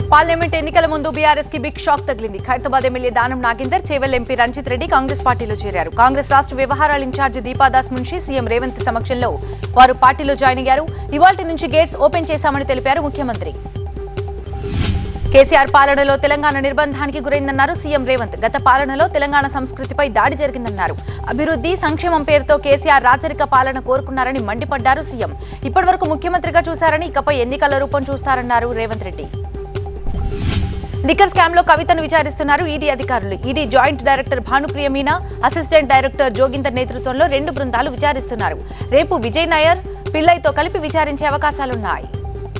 parliament ఎన్నికల ముందు BRS కి బిగ్ షాక్ తగిలింది ఖైరతాబాద్ ఎమ్మెల్యే దానం నాగేందర్ చేవెల్ ఎంపీ రంజిత్ రెడ్డి కాంగ్రెస్ పార్టీలో చేరారు కాంగ్రెస్ రాష్ట్ర వ్యవహారాల ఇన్ఛార్జి దీపాదాస్ మున్షి సీఎం రేవంత్ సమక్షంలో వారు పార్టీలో జాయిన్ అయ్యారు ఇవాల్టి నుంచి గేట్స్ ఓపెన్ చేశామని తెలిపారు ముఖ్యమంత్రి కేసీఆర్ పాలనలో తెలంగాణ నిర్బంధానికి గురైందన్నారు సీఎం రేవంత్ గత పాలనలో తెలంగాణ సంస్కృతిపై దాడి జరిగిందన్నారు అభివృద్ధి సంక్షేమం పేరుతో కేసీఆర్ రాచరిక పాలన కోరుకున్నారని మండిపడ్డారు సీఎం ఇప్పటివరకు ముఖ్యమంత్రిగా చూశారని ఇకపై ఎన్నికల రూపం చూస్తారన్నారు రేవంత్ రెడ్డి లిక్కర్ స్కామ్ లో కవితను విచారిస్తున్నారు ఈడీ అధికారులు ED joint director Bhanupriya Meena assistant director Joginder నేతృత్వంలో రెండు బృందాలు విచారిస్తున్నారు రేపు విజయ్ నాయర్ పిళ్ళైతో కలిపి విచారించే అవకాశాలున్నాయి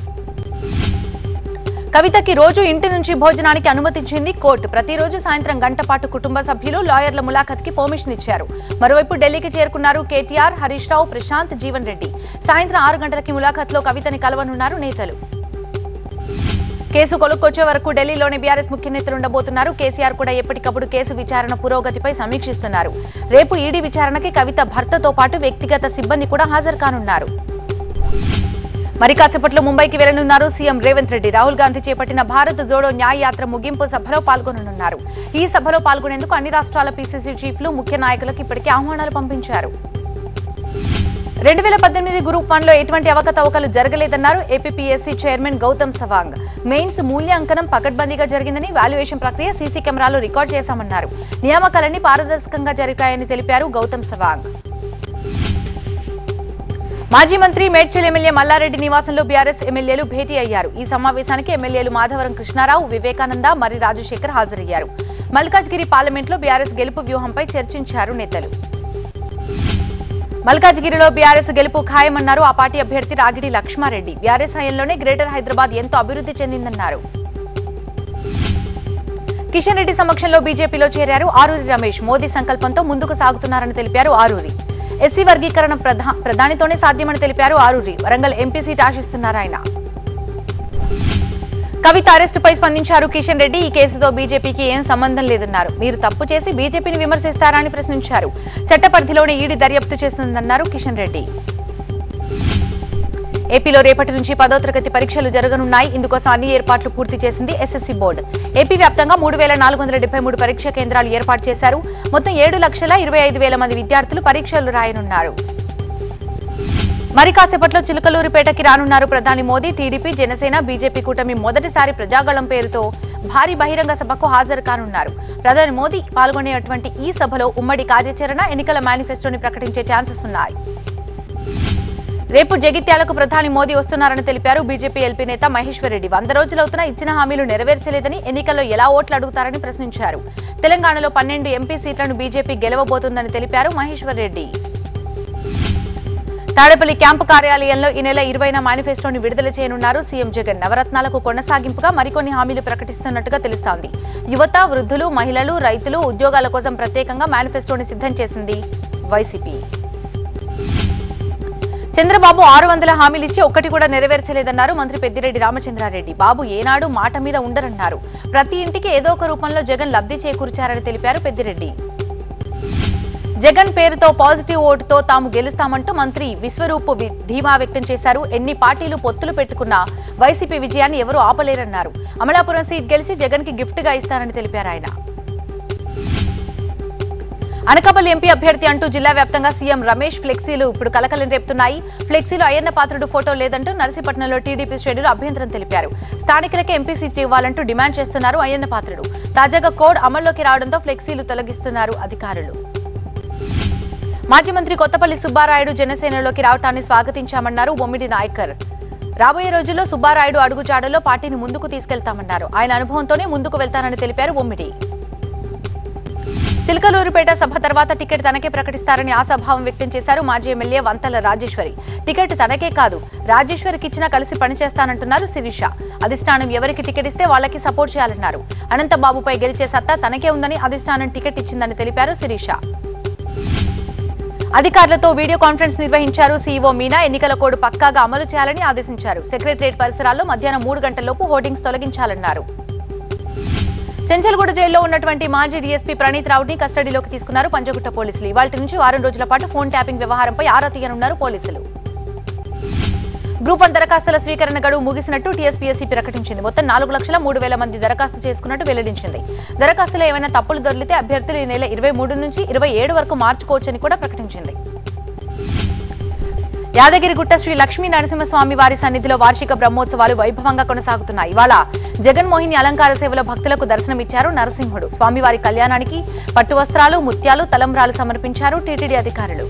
కవితకి రోజు ఇంటి నుంచి భోజనానికి అనుమతించింది కోర్టు ప్రతిరోజు సాయంత్రం గంట పాటు కుటుంబ సభ్యులు లాయర్ల ములాఖత్కి పర్మిషన్ ఇచ్చారు మరోవైపు ఢిల్లీకి చేరుకున్నారు కేటీఆర్ హరీష్ రావు ప్రశాంత్ జీవన్ రెడ్డి సాయంత్రం ఆరు గంటలకి ములాఖత్లో కవితని కలవనున్నారు నేతలు కేసు కొలుక్కొచ్చే వరకు ఢిల్లీలోని బీఆర్ఎస్ ముఖ్య నేతలు ఉండబోతున్నారు కేసీఆర్ కూడా ఎప్పటికప్పుడు కేసు విచారణ పురోగతిపై సమీక్షిస్తున్నారు రేపు ఈడీ విచారణకి కవిత భర్తతో పాటు వ్యక్తిగత సిబ్బంది కూడా హాజరు కానున్నారు మరి కాసేపట్లో ముంబైకి వెళ్లనున్నారు సీఎం రేవంత్ రెడ్డి రాహుల్ గాంధీ చేపట్టిన భారత్ జోడో న్యాయ యాత్ర ముగింపు సభలో పాల్గొననున్నారు ఈ సభలో పాల్గొనేందుకు అన్ని రాష్ట్రాల పీసీసీ చీఫ్లు ముఖ్య నాయకులకు ఇప్పటికే ఆహ్వానాలు పంపించారు రెండు వేల పద్దెనిమిది గ్రూప్ వన్ లో ఎటువంటి అవకతవకలు జరగలేదన్నారు APPSC chairman Gautam Sawang mains మూల్యాంకనం పకడ్బందీగా జరిగిందని వాల్యుయేషన్ ప్రక్రియ సీసీ కెమెరాలు రికార్డ్ చేశామన్నారు నియామకాలన్నీ పారదర్శకంగా జరిగాయని తెలిపారు గౌతమ్ సవాంగ్ మాజీ మంత్రి మేడ్చల్ ఎమ్మెల్యే మల్లారెడ్డి నివాసంలో బీఆర్ఎస్ ఎమ్మెల్యేలు భేటీ అయ్యారు ఈ సమావేశానికి ఎమ్మెల్యేలు మాధవరం కృష్ణారావు వివేకానంద మరి రాజశేఖర్ హాజరయ్యారు మల్కాజ్గిరి పార్లమెంట్లో బీఆర్ఎస్ గెలుపు వ్యూహంపై చర్చించారు నేతలు మల్కాజ్గిరిలో బీఆర్ఎస్ గెలుపు ఖాయమన్నారు ఆ పార్టీ అభ్యర్థి రాగిడి లక్ష్మారెడ్డి బీఆర్ఎస్ హయాంలోనే గ్రేటర్ హైదరాబాద్ ఎంతో అభివృద్ధి చెందిందన్నారు కిషన్ రెడ్డి సమక్షంలో బీజేపీలో చేరారు ఆరూరి రమేష్ మోదీ సంకల్పంతో ముందుకు సాగుతున్నారని తెలిపారు ఆరూరి ఎస్సీ వర్గీకరణ ప్రధా ప్రధానితోనే సాధ్యమని తెలిపారు ఆరూరి వరంగల్ ఎంపీ సీట్ ఆశిస్తున్నారు ఆయన కవిత అరెస్టుపై స్పందించారు కిషన్ రెడ్డి ఈ కేసుతో బీజేపీకి ఏం సంబంధం లేదన్నారు మీరు తప్పు చేసి బీజేపీని విమర్శిస్తారా అని ప్రశ్నించారు చట్టపరిధిలోనే ఈడీ దర్యాప్తు చేస్తుందన్నారు కిషన్ రెడ్డి ఏపీలో రేపటి నుంచి పదో తరగతి పరీక్షలు జరగనున్నాయి ఇందుకోసం అన్ని ఏర్పాట్లు పూర్తి చేసింది ఎస్ఎస్సీ బోర్డు ఏపీ వ్యాప్తంగా మూడు వేల నాలుగు వందల డెబ్బై మూడు పరీక్షా కేంద్రాలు ఏర్పాటు చేశారు మొత్తం ఏడు లక్షల ఇరవై ఐదు వేల మంది విద్యార్థులు పరీక్షలు రాయనున్నారు మరి కాసేపట్లో చిలుకలూరిపేటకి రానున్నారు ప్రధాని మోదీ టీడీపీ జనసేన బీజేపీ కూటమి మొదటిసారి ప్రజాగళం పేరుతో భారీ బహిరంగ సభకు హాజరు కానున్నారు ప్రధాని మోదీ పాల్గొనేటువంటి ఈ సభలో ఉమ్మడి కార్యాచరణ ఎన్నికల మేనిఫెస్టోని ప్రకటించే ఛాన్సెస్ ఉన్నాయి రేపు జగిత్యాలకు ప్రధాని మోదీ వస్తున్నారని తెలిపారు బీజేపీ ఎల్పీ నేత మహేశ్వర్ రెడ్డి వంద రోజులవుతున్నా ఇచ్చిన హామీలు నెరవేర్చలేదని ఎన్నికల్లో ఎలా ఓట్లు అడుగుతారని ప్రశ్నించారు తెలంగాణలో పన్నెండు ఎంపీ సీట్లను బీజేపీ గెలవబోతోందని తెలిపారు మహేశ్వర్ రెడ్డి తాడేపల్లి క్యాంపు కార్యాలయంలో ఈ నెల ఇరవైన మేనిఫెస్టోని విడుదల చేయనున్నారు సీఎం జగన్ నవరత్నాలకు కొనసాగింపుగా మరికొన్ని హామీలు ప్రకటిస్తున్నట్టుగా తెలుస్తోంది యువత వృద్ధులు మహిళలు రైతులు ఉద్యోగాల కోసం ప్రత్యేకంగా మేనిఫెస్టోని సిద్ధం చేసింది వైసీపీ చంద్రబాబు ఆరు వందల హామీలు ఇచ్చి ఒక్కటి కూడా నెరవేర్చలేదన్నారు మంత్రి పెద్దిరెడ్డి రామచంద్రారెడ్డి బాబు ఏనాడు మాట మీద ఉండరన్నారు ప్రతి ఇంటికి ఏదో ఒక రూపంలో జగన్ లబ్ధి చేకూర్చారని తెలిపారు పెద్దిరెడ్డి జగన్ పేరుతో పాజిటివ్ ఓటుతో తాము గెలుస్తామంటూ మంత్రి విశ్వరూప్ వి- ధీమా వ్యక్తం చేశారు ఎన్ని పార్టీలు పొత్తులు పెట్టుకున్నా వైసీపీ విజయాన్ని ఎవరూ ఆపలేరన్నారు అమలాపురం సీట్ గెలిచి జగన్ కి గిఫ్ట్ గా ఇస్తారని తెలిపారు ఆయన అనకాపల్లి ఎంపీ అభ్యర్థి అంటూ జిల్లా వ్యాప్తంగా సీఎం రమేష్ ఫ్లెక్సీలు ఇప్పుడు కలకలం రేపుతున్నాయి ఫ్లెక్సీలో అయ్యన్న పాత్రుడు ఫోటో లేదంటూ నర్సీపట్నంలో టీడీపీ శ్రేణులు అభ్యంతరం తెలిపారు స్థానికులకే ఎంపీ సీట్ ఇవ్వాలంటూ డిమాండ్ చేస్తున్నారు అయ్యన్న పాత్రుడు తాజాగా కోడ్ అమల్లోకి రావడంతో ఫ్లెక్సీలు తొలగిస్తున్నారు అధికారులు మాజీ మంత్రి కొత్తపల్లి సుబ్బారాయుడు జనసేనలోకి రావటాన్ని స్వాగతించామన్నారు బొమ్మిడి నాయకర్ రాబోయే రోజుల్లో సుబ్బారాయుడు అడుగుజాడలో పార్టీని ముందుకు తీసుకెళ్తామన్నారు ఆయన అనుభవంతోనే ముందుకు వెళ్తానని తెలిపారు బొమ్మిడి చిలకలూరుపేట సభ తర్వాత టికెట్ తనకే ప్రకటిస్తారని ఆశాభావం వ్యక్తం చేశారు మాజీ ఎమ్మెల్యే వంతల రాజేశ్వరి టికెట్ తనకే కాదు రాజేశ్వరికి ఇచ్చినా కలిసి పనిచేస్తానంటున్నారు శిరీష అధిష్టానం ఎవరికి టికెట్ ఇస్తే వాళ్ళకి సపోర్ట్ చేయాలన్నారు అనంతబాబుపై గెలిచే సత్తా తనకే ఉందని అధిష్టానం టికెట్ ఇచ్చిందని తెలిపారు శిరీష అధికారులతో వీడియో కాన్ఫరెన్స్ నిర్వహించారు సీఈఓ మీనా ఎన్నికల కోడ్ పక్కాగా అమలు చేయాలని ఆదేశించారు సెక్రటరియట్ పరిసరాల్లో మధ్యాహ్నం మూడు గంటలలోపు హోర్డింగ్స్ తొలగించాలన్నారు చెంచల్గూడ జైల్లో ఉన్నటువంటి మాజీ డీఎస్పీ ప్రణీత్ రావుని కస్టడీలోకి తీసుకున్నారు పంజగుట్ట పోలీసులు ఇవాళ నుంచి వారం రోజుల పాటు ఫోన్ ట్యాపింగ్ వ్యవహారంపై ఆరా తీయనున్నారు పోలీసులు గ్రూప్ వన్ దరఖాస్తుల స్వీకరణ గడువు ముగిసినట్టు టీఎస్పీఎస్సీ ప్రకటించింది మొత్తం నాలుగు లక్షల మూడు వేల మంది దరఖాస్తు చేసుకున్నట్టు వెల్లడించింది దరఖాస్తులో ఏమైనా తప్పులు దొరికితే అభ్యర్థులు ఈ నెల ఇరవై మూడు నుంచి ఇరవై ఏడు వరకు మార్చుకోవచ్చని కూడా ప్రకటించింది యాదగిరిగుట్ట శ్రీ లక్ష్మీ నరసింహస్వామి వారి సన్నిధిలో వార్షిక బ్రహ్మోత్సవాలు వైభవంగా కొనసాగుతున్నాయి ఇవాళ జగన్మోహిని అలంకార సేవలో భక్తులకు దర్శనమిచ్చారు నరసింహుడు స్వామివారి కళ్యాణానికి పట్టు వస్త్రాలు ముత్యాలు తలంబ్రాలు సమర్పించారు టీటీడీ అధికారులు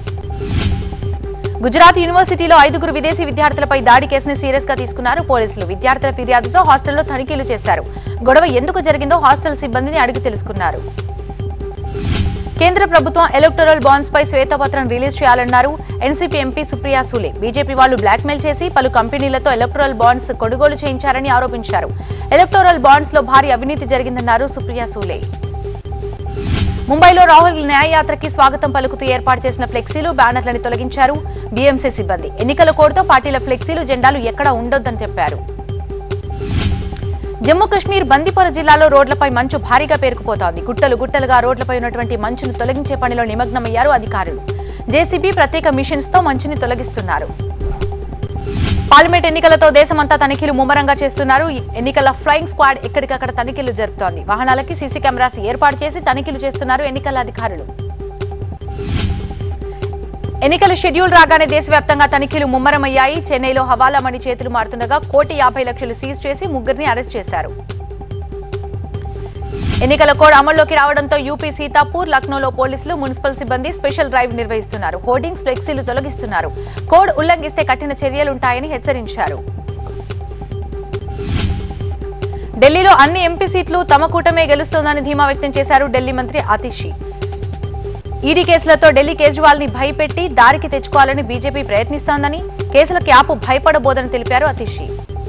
గుజరాత్ యూనివర్సిటీలో ఐదుగురు విదేశీ విద్యార్థులపై దాడి కేసుని సీరియస్ గా తీసుకున్నారు పోలీసులు విద్యార్థుల ఫిర్యాదుతో హాస్టల్లో తనిఖీలు చేశారు గొడవ ఎందుకు జరిగిందో హాస్టల్ సిబ్బందిని అడిగి తెలుసుకున్నారు కేంద్ర ప్రభుత్వం ఎలక్టోరల్ బాండ్స్ పై శ్వేతపత్రం రిలీజ్ చేయాలన్నారు NCP MP Supriya Sule BJP వాళ్ళు బ్లాక్మెయిల్ చేసి పలు కంపెనీలతో ఎలక్టోరల్ బాండ్స్ కొనుగోలు చేయించారని ఆరోపించారు ఎలక్టోరల్ బాండ్స్ లో భారీ అవినీతి జరిగిందన్నారు సుప్రియా సూలే ముంబైలో రాహుల్ న్యాయయాత్రకి స్వాగతం పలుకుతూ ఏర్పాటు చేసిన ఫ్లెక్సీలు బ్యానర్లను తొలగించారు బీఎంసీ సిబ్బంది ఎన్నికల కోడ్తో పార్టీల ఫ్లెక్సీలు జెండాలు ఎక్కడా ఉండొద్దని చెప్పారు జమ్మూ కశ్మీర్ బందీపుర జిల్లాలో రోడ్లపై మంచు భారీగా పేరుకుపోతోంది గుట్టలు గుట్టలుగా రోడ్లపై ఉన్నటువంటి మంచును తొలగించే పనిలో నిమగ్నమయ్యారు అధికారులు జేసీబీ ప్రత్యేక మిషన్స్ తో మంచుని తొలగిస్తున్నారు పార్లమెంట్ ఎన్నికలతో దేశమంతా తనిఖీలు ముమ్మరంగా చేస్తున్నారు ఎన్నికల ఫ్లయింగ్ స్క్వాడ్ ఎక్కడికక్కడ తనిఖీలు జరుపుతోంది వాహనాలకి సీసీ కెమెరాస్ ఏర్పాటు చేసి తనిఖీలు చేస్తున్నారు ఎన్నికల అధికారులు ఎన్నికల షెడ్యూల్ రాగానే దేశవ్యాప్తంగా తనిఖీలు ముమ్మరమయ్యాయి చెన్నైలో హవాలా మణి చేతులు మారుతుండగా కోటి యాభై లక్షలు సీజ్ చేసి ముగ్గురిని అరెస్ట్ చేశారు ఎన్నికల కోడ్ అమల్లోకి రావడంతో యూపీ సీతాపూర్ లక్నోలో పోలీసులు మున్సిపల్ సిబ్బంది స్పెషల్ డ్రైవ్ నిర్వహిస్తున్నారు హోర్డింగ్స్ ఫ్లెక్సీలు తొలగిస్తున్నారు కోడ్ ఉల్లంఘిస్తే కఠిన చర్యలుంటాయని హెచ్చరించారు ఢిల్లీలో అన్ని ఎంపీ సీట్లు తమ కూటమే గెలుస్తోందని ధీమా వ్యక్తం చేశారు ఢిల్లీ మంత్రి ఆతిషి ఈడీ కేసులతో ఢిల్లీ కేజ్రీవాల్ ని భయపెట్టి దారికి తెచ్చుకోవాలని బీజేపీ ప్రయత్నిస్తోందని కేసుల క్యాపు భయపడబోదని తెలిపారు అతిషి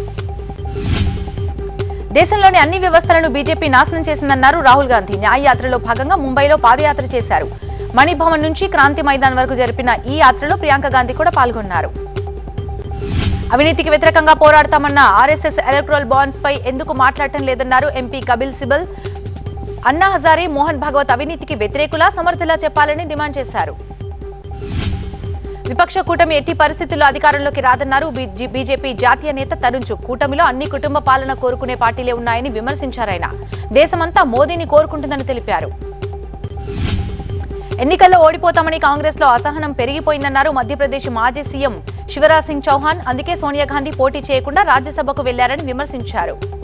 దేశంలోని అన్ని వ్యవస్థలను బీజేపీ నాశనం చేసిందన్నారు రాహుల్ గాంధీ న్యాయయాత్రలో భాగంగా ముంబైలో పాదయాత్ర చేశారు మణిభవన్ నుంచి క్రాంతి మైదాన్ వరకు జరిపిన ఈ యాత్రలో ప్రియాంక గాంధీ కూడా పాల్గొన్నారు అవినీతికి వ్యతిరేకంగా పోరాడతామన్న ఆర్ఎస్ఎస్ ఎలక్ట్రల్ బాండ్స్ పై ఎందుకు మాట్లాడటం లేదన్నారు ఎంపీ కపిల్ సిబల్ అన్నా హజారే మోహన్ భాగవత్ అవినీతికి వ్యతిరేకులా సమర్థులా చెప్పాలని డిమాండ్ చేశారు విపక్ష కూటమి ఎట్టి పరిస్థితుల్లో అధికారంలోకి రాదన్నారు బీ- బీజేపీ జాతీయ నేత తరుణ్ చుక్ కూటమిలో అన్ని కుటుంబ పాలన కోరుకునే పార్టీలే ఉన్నాయని విమర్శించారాయన దేశమంతా మోదీని కోరుకుంటుందని తెలిపారు ఎన్నికల్లో ఓడిపోతామని కాంగ్రెస్ లో అసహనం పెరిగిపోయిందన్నారు మధ్యప్రదేశ్ మాజీ సీఎం శివరాజ్ సింగ్ చౌహాన్ అందుకే సోనియా గాంధీ పోటీ చేయకుండా రాజ్యసభకు వెళ్లారని విమర్శించారు